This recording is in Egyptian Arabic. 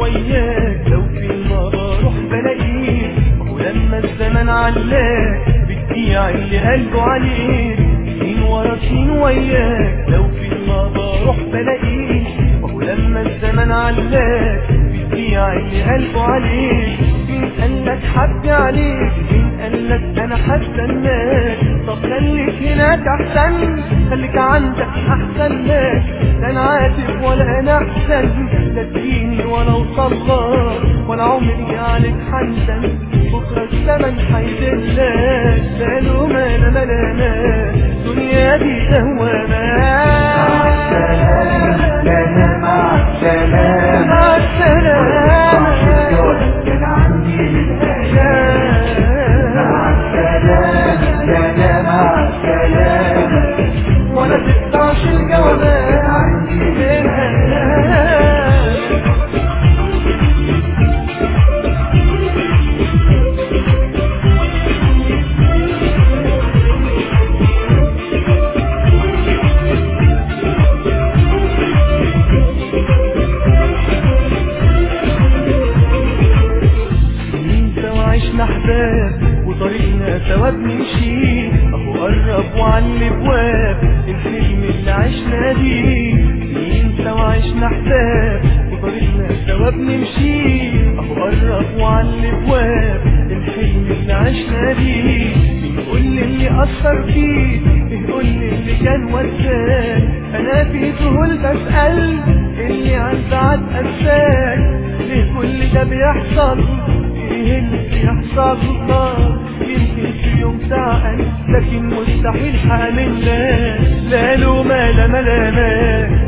وياك لو في النار اروح بلاقيك وهو لما الزمن علاك بتبيع اللي قلبه عليك سنين ورا سنين وياك لو في النار اروح بلاقيك وهو لما الزمن علاك بتبيع اللي قلبه عليك مين قالك حد عليك مين قالك انا هستناك طب خليك هناك احسن خليك عندك احسن لك لا انا عاتب ولا انا احسن لا تجيني ولا اوصلك ولا عمري عليك حنسن بكره الزمن هيدلك سالوا مالا ملانا دنيا دي سلام مع السلامة مع السلامة كان عندي للأيام مع السلامة يا مع السلامة ولا تقطعش الجوابات منها سنين سوا عشنا احباب وطريقنا سوا بنمشي اهو قرب وعلى الابواب الفيلم اللي عشنا بيه سنين سوا عشنا احباب وطريقنا سوا بنمشي اهو قرب وعلى الابواب الفيلم اللي عشنا بيه بيقول لي اللي اثر فيه بيقول لي اللي كان وساك انا في ذهول بسأل اللي عن بعد انساك ليه كل ده بيحصل ايه اللي بيحصل الله يمكن في يوم ساعة لكن مستحيل حامل لا لا له ملا ملا ملا